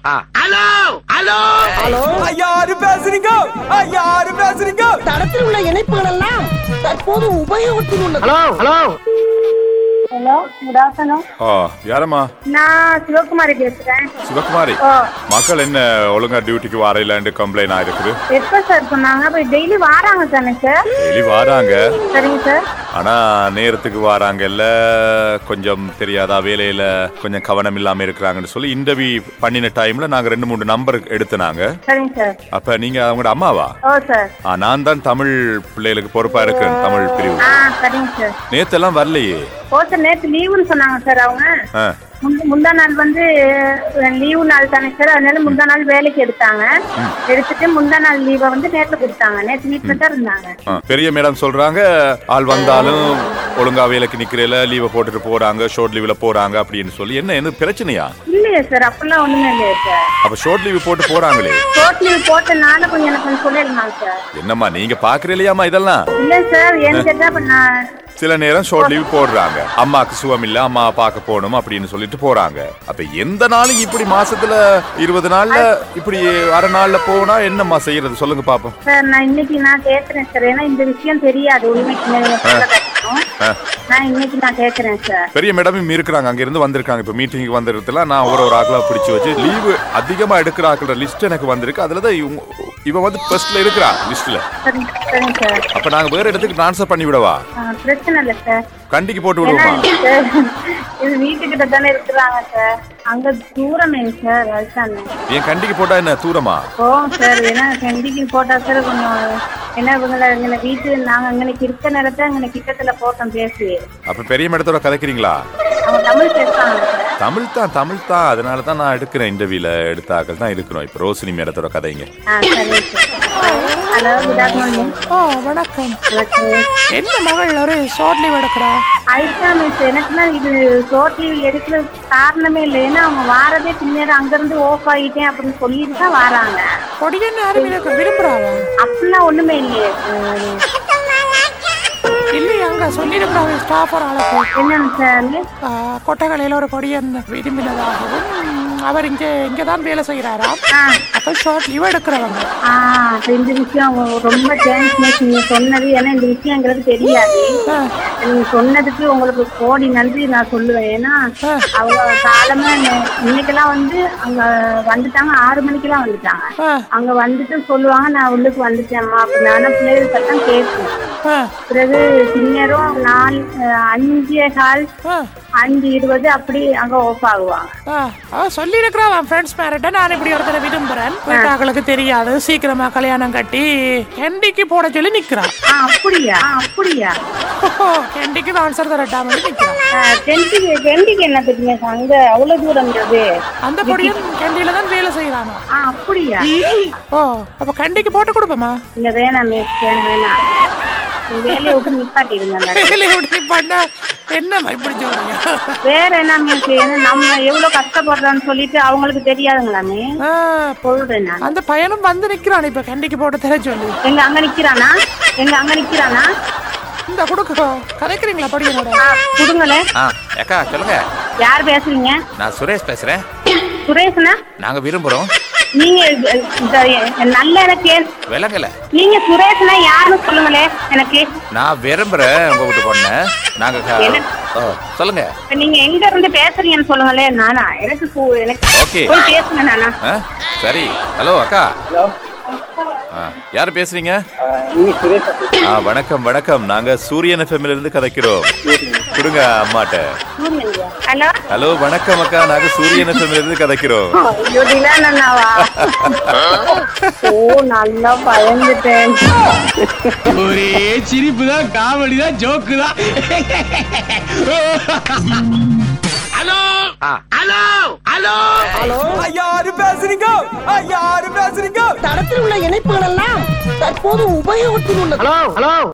Hello hello hello யாரு பேசுறீங்க யாரு பேசுறீங்க தடத்தில் உள்ள இணைப்புகள் எல்லாம் தற்போது உபயோகத்தில் உள்ளது hello hello hello good afternoon ஆ யாரம்மா நான் சிவகுமாரி பேசுறேன் சிவகுமாரி ஓ மக்கள் என்ன ஒழுங்கா டியூட்டிக்கு வரையிலாண்டு கம்ப்ளைண்ட் ஆயிருக்குது எப்போ சார் சொன்னாங்க அப்போ டெய்லி வாராங்க தானே சார் டெய்லி வராங்க சரிங்க சார் ஆனா நேரத்துக்கு வராங்கல்ல கொஞ்சம் தெரியாதா வேலையில கொஞ்சம் கவனம் இல்லாம இருக்கிறாங்கன்னு சொல்லி இன்டர்வியூ பண்ணின டைம்ல நாங்க ரெண்டு மூணு நம்பர் எடுத்துனாங்க சரிங்க சார் அப்ப நீங்க அவங்களோட அம்மாவா ஓ சார் ஆ, நான் தான் தமிழ் பிள்ளைகளுக்கு பொறுப்பா இருக்கேன் தமிழ் பிரிவு ஆ சரிங்க சார் நேத்தெல்லாம் வரலையே ஓ சார் நேற்று லீவுன்னு சொன்னாங்க சார் அவங்க ஆ, முந்த- முந்தா நாள் வந்து லீவு நாள் தானே சார் அதனால முந்தா நாள் வேலைக்கு எடுத்தாங்க எடுத்துட்டு முந்தா நாள் லீவை வந்து நேற்று கொடுத்தாங்க நேற்று வீட்டில் தான் இருந்தாங்க ஆ. பெரிய மேடம் சொல்றாங்க ஆள் வந்தாலும் ஒழுங்கா வேலைக்கு நிக்கிறேல லீவை போட்டுட்டு போறாங்க ஷோர்ட் லீவ்ல போறாங்க அப்படின்னு சொல்லி என்ன என்ன பிரச்சனையா இல்லையே சார் அப்படிலாம் ஒண்ணுமே இல்லையே சார் அப்ப ஷோர்ட் லீவ் போட்டு போறாங்களே ஷோர்ட் லீவ் போட்டனால கொஞ்சம் எனக்கு கொஞ்சம் சொல்லியிருந்தாங்க சார் என்னம்மா நீங்க பாக்குறீங்களா இதெல்லாம் இல்லை சார் ஏன்னு கேட்டா இப்போ நான் சில நேரம் ஷோர்ட் லீவ் போடுறாங்க அம்மாக்கு சுகம் இல்ல அம்மா பார்க்க போகணும் அப்படின்னு சொல்லிட்டு போறாங்க அப்ப எந்த நாளும் இப்படி மாசத்துல இருபது நாள்ல இப்படி அரை நாள்ல போனா என்னம்மா செய்யறது சொல்லுங்க பாப்போம் சார் நான் இன்னைக்கு நான் கேட்கறேன் சார் ஏன்னா இந்த விஷயம் தெரியாது உண்மைக்கு நீங்க சொல்ல கஷ்டம். நான் இன்னைக்கு நான் கேட்கறேன் சார் பெரிய மேடமும் இருக்கிறாங்க அங்க இருந்து வந்திருக்காங்க இப்ப மீட்டிங் வந்திருக்கலாம் நான் ஒரு ஒரு ஆக்களா பிடிச்சு வச்சு லீவு அதிகமா எடுக்கிற ஆக்களோட லிஸ்ட் எனக்கு வந்திருக்கு அதுலதான் இவங்க இவ வந்து ஃபர்ஸ்ட்ல இருக்கிறா லிஸ்ட்ல சரிங்க சரிங்க சார் அப்ப நாங்க வேற இடத்துக்கு ட்ரான்ஸ்ஃபர் பண்ணி விடவா ஆ, பிரச்சனை இல்லை சார் கண்டிக்கு போட்டு ஏன்னா விடுவோமா சார் இது வீட்டுக்கிட்ட தானே இருக்கிறாங்க சார் அங்க தூரமே சார் அதுதானே என் கண்டிக்கு போட்டா என்ன தூரமா போவோம் சார் ஏன்னா கண்டிக்கு போட்டா சார் கொஞ்சம் என்ன இவங்களை இங்கே வீட்டு நாங்கள் அங்கே இருக்க நேரத்தை அங்கே கிட்டத்துல போட்டோம் பேசி அப்ப பெரிய மேடத்தோட கதைக்கிறீங்களா அவங்க தமிழ் பேசுறாங்க சார் தமிழ் தான் தமிழ் தான் அதனால தான் நான் எடுக்கிறேன் இன்டர்வியூல எடுத்த ஆக்கள் தான் இருக்கிறோம் இப்போ ரோசினி மேடத்தோட கதைங்க ஆ சரிங்க சார் ஹலோ குட் ஆஃப்டர்நூன் ஓ வணக்கம் வணக்கம் என்ன மகள் ஒரு ஷார்ட் லீவ் எடுக்கிறா ஐசா மிஸ் எனக்குன்னா இது ஷோர்ட் லீவ் எடுக்கிற காரணமே இல்லை ஏன்னா அவங்க வாரதே பின்னாடி அங்கிருந்து ஓஃப் ஆகிட்டேன் அப்படின்னு சொல்லிட்டு தான் வராங்க கொடியன்னு யாரும் எனக்கு விரும்புறாவா அப்படிலாம் ஒண்ணுமே இல்லையே இல்லையா அங்க சொல்லியிருக்கிறாங்க ஸ்டாஃப் ஒரு ஆளுக்கு என்னன்னு சார் ஆ, கொட்டகலையில் ஒரு கொடியன் விரும்பினதாகவும் அவர் இங்கே இங்கே தான் வேலை செய்கிறாராம் ஆ அப்போ ஷார்ட் லீவ் எடுக்கிறவங்க ஆ அப்ப இந்த விஷயம் அவங்க ரொம்ப தேங்க்ஸ் மிஸ் நீங்க சொன்னது ஏன்னா இந்த விஷயம் எங்களுக்கு தெரியாது ஆ, நீங்க சொன்னதுக்கு உங்களுக்கு கோடி நன்றி நான் சொல்லுவேன் ஏன்னா ஆ. அவங்க காலமா நே- இன்னைக்கெல்லாம் வந்து அங்க வந்துட்டாங்க ஆறு மணிக்கெல்லாம் வந்துட்டாங்க ஆ, அங்க வந்துட்டு சொல்லுவாங்க நான் உள்ளுக்கு வந்துட்டேன்மா அப்படி நானும் பிள்ளைகள் சத்தம் கேட்பேன் ஆ, பிறகு பின்னரும் நாலு அஹ், அஞ்சே கால் ஆ, அஞ்சு இருபது அப்படி அங்க ஓஃப் ஆகுவாங்க ஆ. அவ சொல்லியிருக்கிறான் ஃப்ரெண்ட்ஸ் மேரிட்ட நான் இப்படி ஒருத்தரை விரும்புகிறேன் வீட்டாக்களுக்கு தெரியாது சீக்கிரமா கல்யாணம் கட்டி கெண்டிக்கு போட சொல்லி நிற்கிறான் ஆ அப்படியா ஆ, அப்படியா கெண்டிக்கு ஆன்சர் தரட்டாம நிற்கிறான் டென்ட்டுக்கு டென்ட்டுக்கு என்ன தெரியுமா அங்க அவ்வளவு தூரம் இருந்தது அந்த பொடியும் கெண்டியில தான் வேலை செய்யறானோ ஆ அப்படியா ஓ அப்ப கண்டிக்கு போட்டு கொடுப்போமா இல்ல வேணாம் மிஸ் வேணாம் வேணாம் நீ வேலையை விட்டு நிப்பாட்டிடுங்க அந்த இடத்துல. வேலையை விட்டு பண்ண என்னம்மா இப்படி சொல்றீங்க வேற என்ன மிஸ் ஏன்னா நம்ம எவ்வளவு கஷ்டப்படுறோம்னு சொல்லிட்டு அவங்களுக்கு தெரியாதுங்களாமே ஆ, சொல்றேன் நான் அந்த பையனும் வந்து நிக்கிறான் இப்ப கண்டிக்கு போட்டு தர சொல்லி எங்க அங்க நிக்கிறானா எங்க அங்க நிக்கிறானா இந்த கொடுக்க கதைக்கிறீங்களா படியனோட ஆ கொடுங்களே ஆ அக்கா சொல்லுங்க யார் பேசுறீங்க நான் சுரேஷ் பேசுறேன் சுரேஷ்னா நாங்க விரும்புறோம் நீங்க அஹ், இந்த நல்ல எனக்கு விலங்கல நீங்க சுரேஷ்னா யாருன்னு சொல்லுங்களே எனக்கு நான் விரும்புறேன் உங்க வீட்டு பொண்ண நாங்க க- என்ன? ஓ, சொல்லுங்க இப்ப நீங்க எங்க இருந்து பேசுறீங்கன்னு சொல்லுங்களே நானா எனக்கு கு- எனக்கு ஓகே போய் பேசுங்க நானா ஆ, சரி ஹலோ அக்கா ஆ, யாரு பேசுறீங்க ஆ வணக்கம் வணக்கம் நாங்க சூரியன் எஃப்எம்ல இருந்து கதைக்கிறோம் கொடுங்க அம்மாட்ட ஹலோ ஹலோ வணக்கம் அக்கா நாங்க சூரியன் எஃப்எம்ல இருந்து கதைக்கிறோம் ஐயோ திலானண்ணாவா ஓ நல்லா பயந்துட்டேன் ஒரே சிரிப்பு தான் காமெடி தான் ஜோக்கு தான் ஹலோ ஹலோ ஹலோ ஹலோ யாரு பேசுறீங்க யாரு பேசுறீங்க தடத்தில் உள்ள இணைப்புகள் எல்லாம் தற்போது உபயோகத்தில் உள்ளது ஹலோ ஹலோ